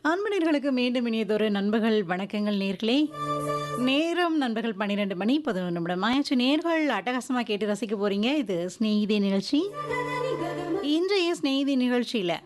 அன்பனர்களுக்கு மீண்டும் இனியதொரு நண்பர்கள் வணக்கங்கள் நேர்களே நேரம் நண்பர்கள் பன்னிரெண்டு மணி பதினொன்று நிமிடம் ஆயிடுச்சு நேர்கள் அட்டகாசமாக கேட்டு ரசிக்க போறீங்க இது ஸ்நேகிதி நிகழ்ச்சி இன்றைய ஸ்நேகிதி நிகழ்ச்சியில்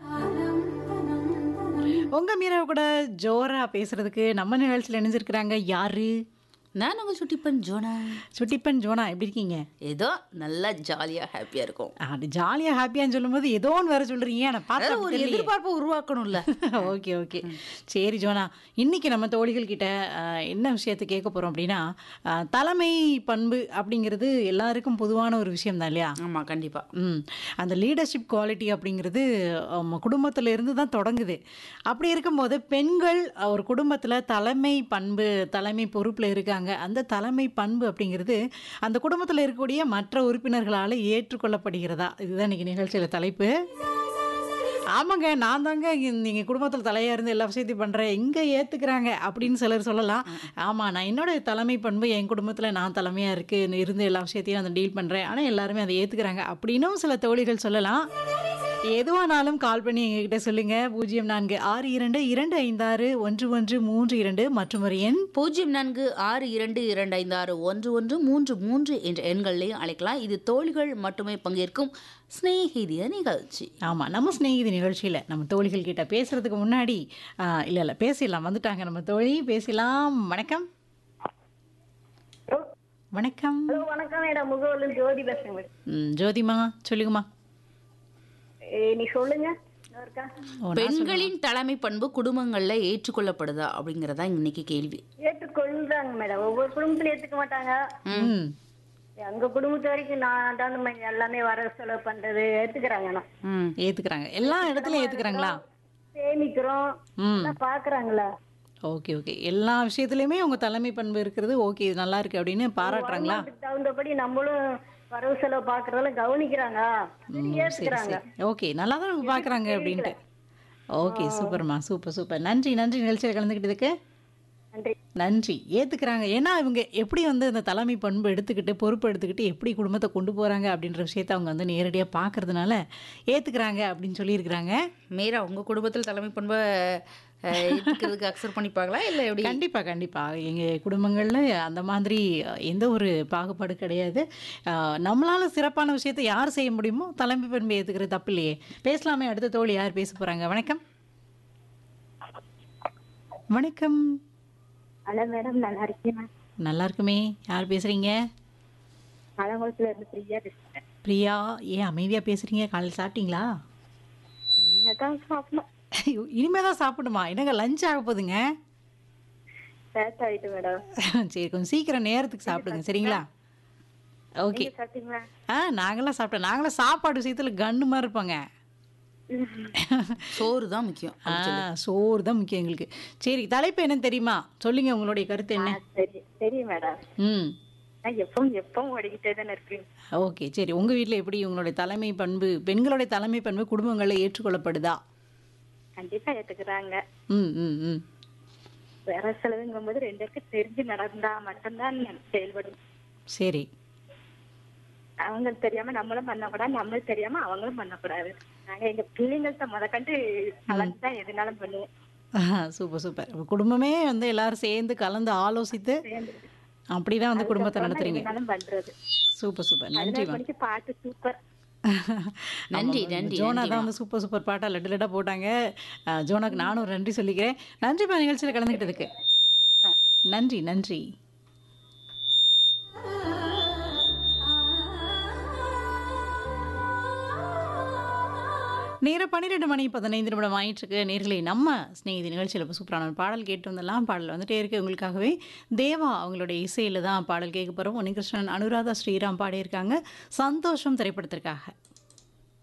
உங்க மீரா கூட ஜோரா பேசுறதுக்கு நம்ம நிகழ்ச்சியில் இணைஞ்சிருக்கிறாங்க யாரு நான் உங்கள் சுட்டிப்பன் ஜோனா சுட்டிப்பன் ஜோனா எப்படி இருக்கீங்க ஏதோ நல்லா ஜாலியாக ஹாப்பியாக இருக்கும் அது ஜாலியாக ஹாப்பியான்னு சொல்லும்போது ஏதோ ஒன்று வேற சொல்றீங்க நான் அதாவது ஒரு பார்த்து எதிர்பார்ப்பை உருவாக்கணும்ல ஓகே ஓகே சரி ஜோனா இன்னைக்கு நம்ம தோழிகள் கிட்ட அஹ், என்ன விஷயத்தை கேட்க போறோம் அப்படின்னா அஹ், தலைமை பண்பு அப்படிங்கிறது எல்லாருக்கும் பொதுவான ஒரு விஷயம் தான் இல்லையா ஆமாம் கண்டிப்பாக ம் அந்த லீடர்ஷிப் குவாலிட்டி அப்படிங்கிறது நம்ம குடும்பத்துல இருந்து தான் தொடங்குது அப்படி இருக்கும்போது பெண்கள் ஒரு குடும்பத்தில் தலைமை பண்பு தலைமை பொறுப்பில் இருக்காங்க அந்த தலைமை பண்பு அப்படிங்கிறது அந்த குடும்பத்தில் இருக்கக்கூடிய மற்ற உறுப்பினர்களால் ஏற்றுக்கொள்ளப்படுகிறதா இதுதான் இன்னைக்கு நிகழ்ச்சியில் தலைப்பு ஆமாங்க நான் தாங்க நீங்கள் குடும்பத்தில் தலையாக இருந்து எல்லா விஷயத்தையும் பண்ணுறேன் எங்கே ஏற்றுக்கிறாங்க அப்படின்னு சிலர் சொல்லலாம் ஆமாம் நான் என்னோட தலைமை பண்பு என் குடும்பத்தில் நான் தலைமையாக இருக்கு இருந்து எல்லா விஷயத்தையும் அதை டீல் பண்ணுறேன் ஆனால் எல்லாருமே அதை ஏற்றுக்கிறாங்க அப்படின்னும் சில தோழிகள் சொல்லலாம் எதுவானாலும் கால் பண்ணி எங்ககிட்ட சொல்லுங்க பூஜ்ஜியம் நான்கு ஆறு இரண்டு இரண்டு ஐந்தாறு ஒன்று ஒன்று மூன்று இரண்டு மற்றும் ஒரு எண் பூஜ்ஜியம் நான்கு ஆறு இரண்டு இரண்டு ஐந்து ஆறு ஒன்று ஒன்று மூன்று மூன்று என்ற எண்கள்லையும் அழைக்கலாம் இது தோழிகள் மட்டுமே பங்கேற்கும் ஸ்நேகிதிய நிகழ்ச்சி ஆமாம் நம்ம சிநேகிதி நிகழ்ச்சியில் நம்ம தோழிகள் கிட்ட பேசுறதுக்கு முன்னாடி இல்லை இல்லை பேசிடலாம் வந்துட்டாங்க நம்ம தோழி பேசலாம் வணக்கம் வணக்கம் ஹலோ வணக்கம் மேடம் முகவலு ஜோதி பேசுறேன் மேடம் ம், ஜோதிமா சொல்லுங்கம்மா ஏய், நீ சொல்லுங்க இன்னும் இருக்கா ஓ, நான் பெண்களின் தலைமை பண்பு குடும்பங்கள்ல ஏற்றுக்கொள்ளப்படுதா அப்படிங்கறதா இன்னைக்கு கேள்வி ஏற்றுக்கொள்றாங்க மேடம் ஒவ்வொரு குடும்பத்திலும் ஏத்துக்க மாட்டாங்க ம் எங்க குடும்பத்து வரைக்கும் நான் தான் இந்த மாதிரி எல்லாமே வர செலவு பண்றது ஏத்துக்கிறாங்க ஆனா. ம் ஏற்றுக்கிறாங்க எல்லா இடத்துலையும் ஏற்றுக்கிறாங்களா சேமிக்கிறோம் ம் எல்லாம் பாக்குறாங்களா ஓகே ஓகே எல்லா விஷயத்துலையுமே உங்கள் தலைமை பண்பு இருக்கிறது ஓகே இது நல்லா இருக்கு அப்படின்னு பாராட்டுறாங்களா அதுக்கு தகுந்தபடி நம்மளும் வரவு செலவு பாக்குறதெல்லாம் கவனிக்கிறாங்க சரி, சரி ஏத்துக்கிறாங்க சரி ஓகே நல்லா தான் அவங்க பார்க்குறாங்க அப்படின்ட்டு ஓகே சூப்பர்மா சூப்பர் சூப்பர் நன்றி நன்றி நிகழ்ச்சியில் கலந்துக்கிட்டதுக்கு நன்றி நன்றி ஏற்றுக்கிறாங்க ஏன்னா இவங்க எப்படி வந்து அந்த தலைமை பண்பு எடுத்துக்கிட்டு பொறுப்பு எடுத்துக்கிட்டு எப்படி குடும்பத்தை கொண்டு போகிறாங்க அப்படின்ற விஷயத்தை அவங்க வந்து நேரடியாக பார்க்கறதுனால ஏற்றுக்கிறாங்க அப்படின்னு சொல்லியிருக்கிறாங்க மீரா உங்க குடும்பத்தில் தலைமை பண்பை அஹ், ஏத்துக்கிறதுக்கு அக்செப்ட் பண்ணிப்பாங்களா இல்லை எப்படி கண்டிப்பாக கண்டிப்பாக எங்கள் குடும்பங்களில் அந்த மாதிரி அஹ், எந்த ஒரு பாகுபாடு கிடையாது அஹ், நம்மளால சிறப்பான விஷயத்தை யார் செய்ய முடியுமோ தலைமை பண்பு ஏற்றுக்கிறது தப்பு இல்லையே பேசலாமே அடுத்த தோழி யார் பேச போகிறாங்க வணக்கம் வணக்கம் ஹலோ மேடம் நல்லா இருக்கீங்க நல்லா இருக்குமே யார் பேசுகிறீங்க மலங்குளத்துல இருந்து ஃப்ரீயா பேசுறேன் பிரியா ஏன் அமைதியாக பேசுகிறீங்க காலையில் சாப்பிட்டீங்களா தான் சாப்பிடணும் இனிமே தான் சாப்பிடுமா என்னங்க லஞ்ச் ஆக போகுதுங்க சேட் ஆயிட்டு மேடம் சரி கொஞ்சம் சீக்கிரம் நேரத்துக்கு சாப்பிடுங்க சரிங்களா ஓகே நீங்க சாப்பிட்டீங்களா ஆ நாங்களாம் சாப்பிட்டோம் நாங்களாம் சாப்பாடு விஷயத்தில் கன்று மாதிரி இருப்போங்க சோறு தான் முக்கியம் ஆ சோறு தான் முக்கியம் எங்களுக்கு சரி தலைப்பு என்னன்னு தெரியுமா சொல்லுங்க உங்களுடைய கருத்து என்ன சரி சரி மேடம் ம் நான் எப்பவும் எப்பவும் ஓடிக்கிட்டே தானே இருக்கேன் ஓகே சரி உங்கள் வீட்டில் எப்படி உங்களுடைய தலைமை பண்பு பெண்களுடைய தலைமை பண்பு குடும்பங்களில் ஏற்றுக்கொள்ளப்படுதா கண்டிப்பா ஏத்துக்கிறாங்க ம் ம் ம் வேற செலவுங்கும் போது ரெண்டு பேருக்கு தெரிஞ்சு நடந்தா மட்டும்தான் செயல்படும் சரி அவங்களுக்கு தெரியாம நம்மளும் பண்ணக்கூடாது நம்மளும் தெரியாம அவங்களும் பண்ணக்கூடாது நாங்க எங்க பிள்ளைங்கள்ட்ட முத கண்டு கலந்துதான் எதுனாலும் பண்ணுவோம் சூப்பர் சூப்பர் குடும்பமே வந்து எல்லாரும் சேர்ந்து கலந்து ஆலோசித்து சேர்ந்து அப்படிதான் வந்து குடும்பத்தை நடத்துறீங்க எதுனாலும் பண்றது சூப்பர் சூப்பர் நன்றி பதினாறு மணிக்கு பாட்டு சூப்பர் நன்றி ஆமாம், நன்றி ஜோனா நன்றி தான் வந்து சூப்பர் சூப்பர் பாட்டா லட்டு லட்டா போட்டாங்க அஹ், ஜோனாக்கு நானும் ஒரு நன்றி சொல்லிக்கிறேன் நன்றிப்பா நிகழ்ச்சியில் கலந்துக்கிட்டதுக்கு நன்றி நன்றி நேரம் பன்னிரெண்டு மணி பதினைந்து நிமிடம் ஆயிட்டுருக்கு நேர்களை நம்ம ஸ்நேகிதி நிகழ்ச்சியில் இப்போ சூப்பரான ஒரு பாடல் கேட்டு வந்தெல்லாம் பாடல் வந்துட்டே இருக்கு உங்களுக்காகவே தேவா அவங்களுடைய இசையில் தான் பாடல் கேட்க போகிறோம் உன்னிகிருஷ்ணன் அனுராதா ஸ்ரீராம் பாடியிருக்காங்க சந்தோஷம் திரைப்படத்திற்காக